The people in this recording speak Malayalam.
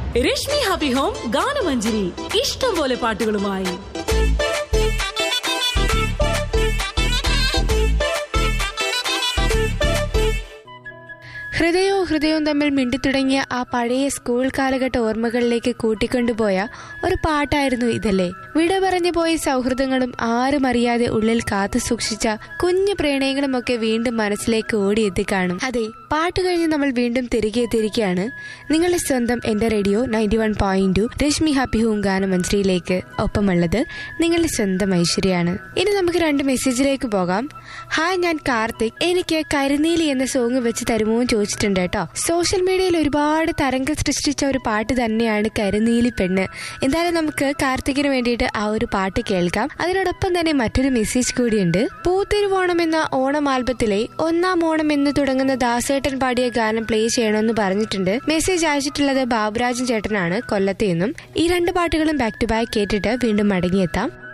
രശ്മി ഹാപ്പി ഹോം ഗാനമഞ്ജരി ഇഷ്ടം പോലെ പാട്ടുകളുമായി ഹൃദയവും ഹൃദയവും തമ്മിൽ മിണ്ടിത്തുടങ്ങിയ ആ പഴയ സ്കൂൾ കാലഘട്ട ഓർമ്മകളിലേക്ക് കൂട്ടിക്കൊണ്ടുപോയ ഒരു പാട്ടായിരുന്നു ഇതല്ലേ വിട പറഞ്ഞു പോയ സൗഹൃദങ്ങളും ആരും അറിയാതെ ഉള്ളിൽ കാത്തു സൂക്ഷിച്ച കുഞ്ഞു പ്രണയങ്ങളും ഒക്കെ വീണ്ടും മനസ്സിലേക്ക് ഓടിയെത്തി കാണും അതെ പാട്ട് കഴിഞ്ഞ് നമ്മൾ വീണ്ടും തിരികെ എത്തിയിരിക്കുകയാണ് നിങ്ങളുടെ സ്വന്തം എന്റെ radio ninety one point two Rashmi happy home ഗാനമഞ്ജരിയിലേക്ക് ഒപ്പമുള്ളത് നിങ്ങളുടെ സ്വന്തം ഐശ്വര്യാണ് ഇനി നമുക്ക് രണ്ട് മെസ്സേജിലേക്ക് പോകാം ഹായ് ഞാൻ കാർത്തിക് എനിക്ക് കരുനീലി എന്ന സോങ് വെച്ച് തരുമോ എന്ന് ചോദിച്ചിട്ടുണ്ട് കേട്ടോ സോഷ്യൽ മീഡിയയിൽ ഒരുപാട് തരംഗം സൃഷ്ടിച്ച ഒരു പാട്ട് തന്നെയാണ് കരുനീലി പെണ്ണ് എന്തായാലും നമുക്ക് കാർത്തികിന് വേണ്ടിയിട്ട് ആ ഒരു പാട്ട് കേൾക്കാം അതിനോടൊപ്പം തന്നെ മറ്റൊരു മെസ്സേജ് കൂടിയുണ്ട് പൂത്തിരുവോണം എന്ന ഓണം ആൽബത്തിലെ ഒന്നാം ഓണം എന്ന് തുടങ്ങുന്ന ദാസേട്ടൻ പാടിയ ഗാനം പ്ലേ ചെയ്യണമെന്ന് പറഞ്ഞിട്ടുണ്ട് മെസ്സേജ് അയച്ചിട്ടുള്ളത് ബാബുരാജൻ ചേട്ടനാണ് കൊല്ലത്തെ നിന്നും ഈ രണ്ട് പാട്ടുകളും ബാക്ക് ടു ബാക്ക് കേട്ടിട്ട് വീണ്ടും മടങ്ങിയെത്താം